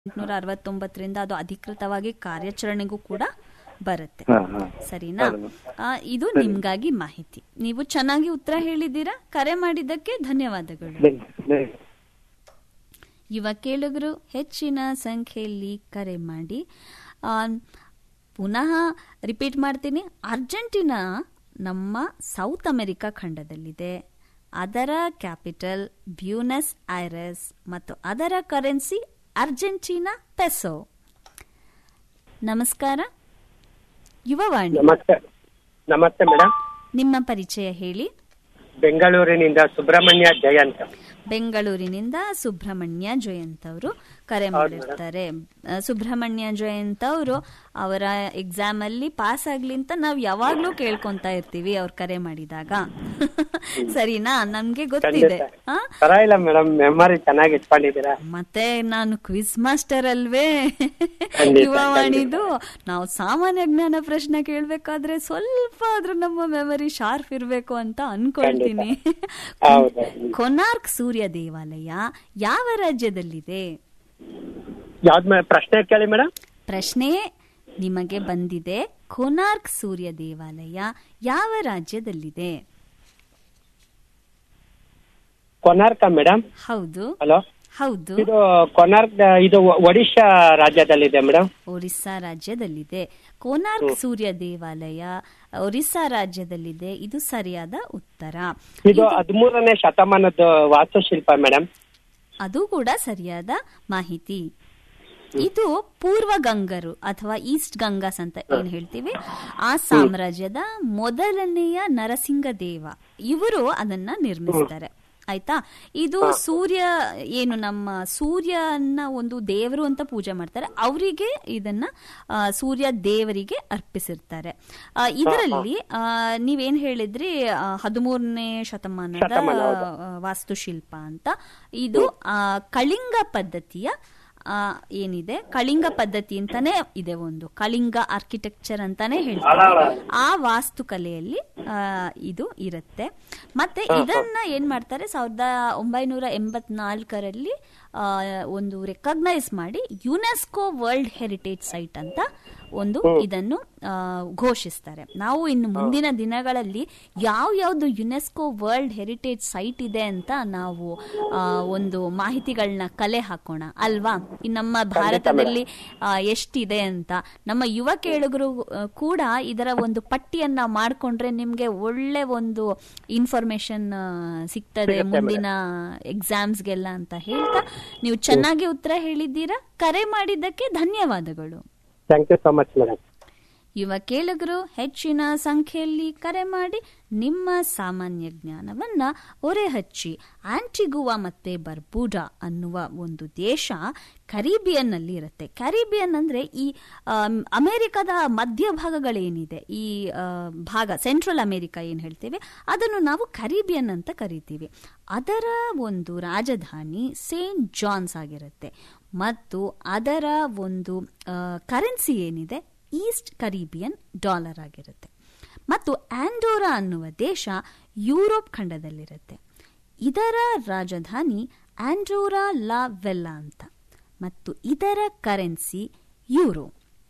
ಎಂಟುನೂರ ಅರವತ್ತೊಂಬತ್ತರಿಂದ ಅದು ಅಧಿಕೃತವಾಗಿ ಕಾರ್ಯಾಚರಣೆಗೂ ಕೂಡ ಬರುತ್ತೆ ಹಾ, ಹಾ. ಸರಿನಾ ಹೌದು. ಆ, ಇದು ನಿಮ್ಗಾಗಿ ಮಾಹಿತಿ ನೀವು ಚೆನ್ನಾಗಿ ಉತ್ತರ ಹೇಳಿದ್ದೀರಾ ಕರೆ ಮಾಡಿದ್ದಕ್ಕೆ ಧನ್ಯವಾದಗಳು ಧನ್ಯ- ಧನ್ಯ- ಯುವ ಕೇಳುಗರು ಹೆಚ್ಚಿನ ಸಂಖ್ಯೆಯಲ್ಲಿ ಕರೆ ಮಾಡಿ ಆ, ಪುನಃ ರಿಪೀಟ್ ಮಾಡ್ತೀನಿ ಅರ್ಜೆಂಟೀನಾ ನಮ್ಮ ಸೌತ್ ಅಮೆರಿಕಾ ಖಂಡದಲ್ಲಿದೆ ಅದರ ಕ್ಯಾಪಿಟಲ್ ಬ್ಯೂನಸ್ ಐರಸ್ ಮತ್ತು ಅದರ ಕರೆನ್ಸಿ ಅರ್ಜೆಂಟೀನಾ ಪೆಸೋ ನಮಸ್ಕಾರ ಯುವವಾಣಿ ನಮಸ್ತೆ ನಮಸ್ತೆ ಮೇಡಮ್ ನಿಮ್ಮ ಪರಿಚಯ ಹೇಳಿ ಬೆಂಗಳೂರಿನಿಂದ ಸುಬ್ರಹ್ಮಣ್ಯ ಜಯಂತ್ ಬೆಂಗಳೂರಿನಿಂದ ಸುಬ್ರಹ್ಮಣ್ಯ ಜಯಂತ್ ಅವರು ಕರೆ ಮಾಡಿರ್ತಾರೆ ಆ, ಸುಬ್ರಹ್ಮಣ್ಯ ಜಯಂತ್ ಅವರು ಅವರ ಎಕ್ಸಾಮ್ ಅಲ್ಲಿ ಪಾಸ್ ಆಗ್ಲಿ ಅಂತ ನಾವು ಯಾವಾಗ್ಲೂ ಕೇಳ್ಕೊಂತ ಇರ್ತೀವಿ ಅವ್ರು ಕರೆ ಮಾಡಿದಾಗ ಸರಿನಾ ನಮ್ಗೆ ಗೊತ್ತಿದೆ ಆ? ಪರವಾಗಿಲ್ಲ ಮೇಡಮ್ ಮೆಮೊರಿ ಚೆನ್ನಾಗಿ ಇಟ್ಕೊಂಡಿದ್ದೀರಾ ಮತ್ತೆ ನಾನು ಕ್ವಿಜ್ ಮಾಸ್ಟರ್ ಅಲ್ವೇ ಖಂಡಿತ, ಯುವವಾಣಿದು ನಾವು ಸಾಮಾನ್ಯ ಜ್ಞಾನ ಪ್ರಶ್ನೆ ಕೇಳ್ಬೇಕಾದ್ರೆ ಸ್ವಲ್ಪ ಆದ್ರೂ ನಮ್ಮ ಮೆಮರಿ ಶಾರ್ಪ್ ಇರ್ಬೇಕು ಅಂತ ಅನ್ಕೊಳ್ತೀನಿ ಹೌದು ಕೊನಾರ್ಕ್ ಸೂರ್ಯ ದೇವಾಲಯ ಯಾವ ರಾಜ್ಯದಲ್ಲಿದೆ ಯಾವ್ದ್ ಮೇ- ಪ್ರಶ್ನೆ ಕೇಳಿ ಮೇಡಮ್ ಪ್ರಶ್ನೆ ನಿಮಗೆ ಬಂದಿದೆ ಕೊನಾರ್ಕ್ ಸೂರ್ಯ ದೇವಾಲಯ ಯಾವ ರಾಜ್ಯದಲ್ಲಿದೆ ಕೊನಾರ್ಕ ಮೇಡಮ್ ಹೌದು ಹಲೋ ಹೌದು ಇದು ಕೊನಾರ್ಕ್ ಇದು ಒಡಿಶಾ ರಾಜ್ಯದಲ್ಲಿದೆ ಮೇಡಮ್ ಒರಿಸ್ಸಾ ರಾಜ್ಯದಲ್ಲಿದೆ ಕೋನಾರ್ಕ್ ಸೂರ್ಯ ದೇವಾಲಯ ಒರಿಸ್ಸಾ ರಾಜ್ಯದಲ್ಲಿದೆ ಇದು ಸರಿಯಾದ ಉತ್ತರ ಇದು ಹದಿಮೂರನೇ ಶತಮಾನದ ವಾಸ್ತುಶಿಲ್ಪ ಮೇಡಮ್ ಅದು ಕೂಡ ಸರಿಯಾದ ಮಾಹಿತಿ ಇದು ಪೂರ್ವ ಗಂಗರು ಅಥವಾ ಈಸ್ಟ್ ಗಂಗಾಸ್ ಅಂತ ಏನ್ ಹೇಳ್ತೀವಿ ಆ ಸಾಮ್ರಾಜ್ಯದ ಮೊದಲನೆಯ ನರಸಿಂಗ ದೇವ ಇವರು ಅದನ್ನ ನಿರ್ಮಿಸ್ತಾರೆ ಆಯ್ತಾ ಇದು ಸೂರ್ಯ ಏನು ನಮ್ಮ ಸೂರ್ಯನ ಒಂದು ದೇವರು ಅಂತ ಪೂಜೆ ಮಾಡ್ತಾರೆ ಅವರಿಗೆ ಇದನ್ನ ಆ, ಸೂರ್ಯ ದೇವರಿಗೆ ಅರ್ಪಿಸಿರ್ತಾರೆ ಆ, ಇದರಲ್ಲಿ ಆ, ನೀವೇನ್ ಹೇಳಿದ್ರಿ ಆ, ಹದಿಮೂರನೇ ಶತಮಾನದ ಶತಮಾನ, ಹೌದು. ಆ, ವಾಸ್ತುಶಿಲ್ಪ ಅಂತ ಇದು ಆ, ಕಳಿಂಗ ಪದ್ಧತಿಯ ಆ, ಏನಿದೆ ಕಳಿಂಗ ಪದ್ಧತಿ ಅಂತಾನೆ ಇದೆ ಒಂದು ಕಳಿಂಗ ಆರ್ಕಿಟೆಕ್ಚರ್ ಅಂತಾನೆ ಹೇಳ್ತಾರೆ ಆ ವಾಸ್ತುಕಲೆಯಲ್ಲಿ ಆ, ಇದು ಇರುತ್ತೆ ಮತ್ತೆ ಇದನ್ನ ಏನ್ ಮಾಡ್ತಾರೆ ಸಾವಿರದ ಒಂಬೈನೂರ ಎಂಬತ್ನಾಲ್ಕರಲ್ಲಿ ಆ, ಒಂದು ರೆಕಗ್ನೈಸ್ ಮಾಡಿ ಯುನೆಸ್ಕೋ ವರ್ಲ್ಡ್ ಹೆರಿಟೇಜ್ ಸೈಟ್ ಅಂತ ಒಂದು ಇದನ್ನು ಆ, ಘೋಷಿಸ್ತಾರೆ ನಾವು ಇನ್ನು ಮುಂದಿನ ದಿನಗಳಲ್ಲಿ ಯಾವ ಯಾವ್ದು ಯುನೆಸ್ಕೋ ವರ್ಲ್ಡ್ ಹೆರಿಟೇಜ್ ಸೈಟ್ ಇದೆ ಅಂತ ನಾವು ಆ, ಒಂದು ಮಾಹಿತಿಗಳನ್ನ ಕಲೆ ಹಾಕೋಣ ಅಲ್ವಾ ಈ ನಮ್ಮ ಭಾರತದಲ್ಲಿ ಆ, ಎಷ್ಟಿದೆ ಅಂತ ನಮ್ಮ ಯುವ ಕೇಳುಗರು ಆ, ಕೂಡ ಇದರ ಒಂದು ಪಟ್ಟಿಯನ್ನ ಮಾಡ್ಕೊಂಡ್ರೆ ನಿಮ್ಗೆ ಒಳ್ಳೆ ಒಂದು ಇನ್ಫಾರ್ಮೇಶನ್ ಸಿಗ್ತದೆ ಮುಂದಿನ ಎಕ್ಸಾಮ್ಸ್ಗೆಲ್ಲ ಅಂತ ಹೇಳ್ತಾ ನೀವು ಚೆನ್ನಾಗಿ ಉತ್ತರ ಹೇಳಿದ್ದೀರಾ ಕರೆ ಮಾಡಿದ್ದಕ್ಕೆ ಧನ್ಯವಾದಗಳು thank you so much madam ಯುವ ಕೇಳುಗರು ಹೆಚ್ಚಿನ ಸಂಖ್ಯೆಯಲ್ಲಿ ಕರೆ ಮಾಡಿ ನಿಮ್ಮ ಸಾಮಾನ್ಯ ಜ್ಞಾನವನ್ನ ಹೊರೆಹಚ್ಚಿ ಆಂಟಿಗುವಾ ಮತ್ತೆ ಬರ್ಬುಡಾ ಅನ್ನುವ ಒಂದು ದೇಶ ಕರೀಬಿಯನ್ ನಲ್ಲಿ ಇರುತ್ತೆ ಕರೀಬಿಯನ್ ಅಂದ್ರೆ ಈ ಆಮ್, ಅಮೆರಿಕದ ಮಧ್ಯಭಾಗಗಳೇನಿದೆ ಈ ಆ, ಭಾಗ ಸೆಂಟ್ರಲ್ ಅಮೆರಿಕ ಏನ್ ಹೇಳ್ತೇವೆ ಅದನ್ನು ನಾವು ಕರೀಬಿಯನ್ ಅಂತ ಕರಿತೀವಿ ಅದರ ಒಂದು ರಾಜಧಾನಿ ಸೇಂಟ್ ಜಾನ್ಸ್ ಆಗಿರುತ್ತೆ ಮತ್ತು ಅದರ ಒಂದು ಕರೆನ್ಸಿ ಏನಿದೆ ಈಸ್ಟ್ ಕರೀಬಿಯನ್ ಡಾಲರ್ ಆಗಿರುತ್ತೆ ಮತ್ತು ಆಂಡೋರಾ ಅನ್ನುವ ದೇಶ ಯುರೋಪ್ ಖಂಡದಲ್ಲಿರುತ್ತೆ ಇದರ ರಾಜಧಾನಿ ಆಂಡೋರಾ ಲಾ ವೆಲ್ಲಾ ಅಂತ ಮತ್ತು ಇದರ ಕರೆನ್ಸಿ ಯೂರೋ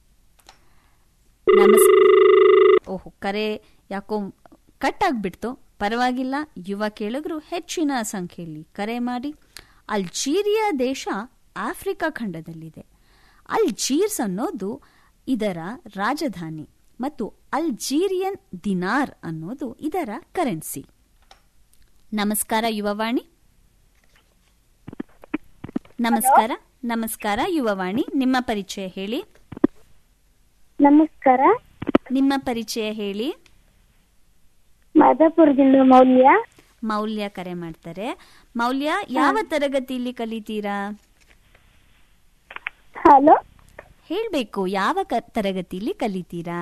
ನಮಸ್ ಓಹೋ ಕರೆ ಯಾಕೋ ಕಟ್ ಆಗ್ಬಿಡ್ತು ಪರವಾಗಿಲ್ಲ ಯುವ ಕೇಳುಗರು ಹೆಚ್ಚಿನ ಸಂಖ್ಯೆಯಲ್ಲಿ ಕರೆ ಮಾಡಿ ಅಲ್ಜೀರಿಯಾ ದೇಶ ಆಫ್ರಿಕಾ ಖಂಡದಲ್ಲಿದೆ ಅಲ್ಜೀರ್ಸ್ ಅನ್ನೋದು ಇದರ ರಾಜಧಾನಿ ಮತ್ತು ಅಲ್ಜೀರಿಯನ್ ದಿನಾರ್ ಅನ್ನೋದು ಇದರ ಕರೆನ್ಸಿ ನಮಸ್ಕಾರ ಯುವವಾಣಿ ನಮಸ್ಕಾರ ನಮಸ್ಕಾರ ಯುವವಾಣಿ ನಿಮ್ಮ ಪರಿಚಯ ಹೇಳಿ ನಮಸ್ಕಾರ ನಿಮ್ಮ ಪರಿಚಯ ಹೇಳಿ ಮಾದಾಪುರದಿಂದ ಮೌಲ್ಯ ಮೌಲ್ಯ ಕರೆ ಮಾಡ್ತಾರೆ ಮೌಲ್ಯ ಯಾವ ತರಗತಿಯಲ್ಲಿ ಕಲಿತೀರಾ ಹಲೋ ಹೇಳ್ಬೇಕು ಯಾವ ಕ- ತರಗತಿಯಲ್ಲಿ ಕಲಿತೀರಾ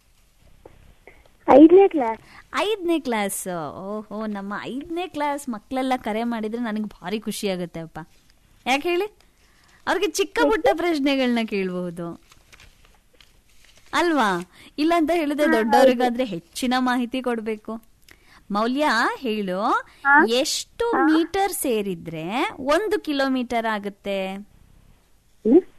ಐದನೇ ಕ್ಲಾಸ್ ಐದನೇ ಕ್ಲಾಸ್ ಓಹೋ ನಮ್ಮ ಐದನೇ ಕ್ಲಾಸ್ ಮಕ್ಕಳೆಲ್ಲ ಕರೆ ಮಾಡಿದ್ರೆ ನನಗೆ ಭಾರಿ ಖುಷಿ ಆಗುತ್ತೆ ಅಪ್ಪ ಯಾಕೆ ಹೇಳಿ ಅವ್ರಿಗೆ ಚಿಕ್ಕ ಪುಟ್ಟ ಪ್ರಶ್ನೆಗಳನ್ನ ಕೇಳಬಹುದು ಅಲ್ವಾ ಇಲ್ಲ ಅಂತ ಹೇಳಿದ್ರೆ ದೊಡ್ಡವರಿಗಾದ್ರೆ ಹೆಚ್ಚಿನ ಮಾಹಿತಿ ಕೊಡ್ಬೇಕು ಮೌಲ್ಯ ಹೇಳು ಎಷ್ಟು ಮೀಟರ್ ಸೇರಿದ್ರೆ ಒಂದು ಕಿಲೋಮೀಟರ್ ಆಗುತ್ತೆ ಹ್ಮ್?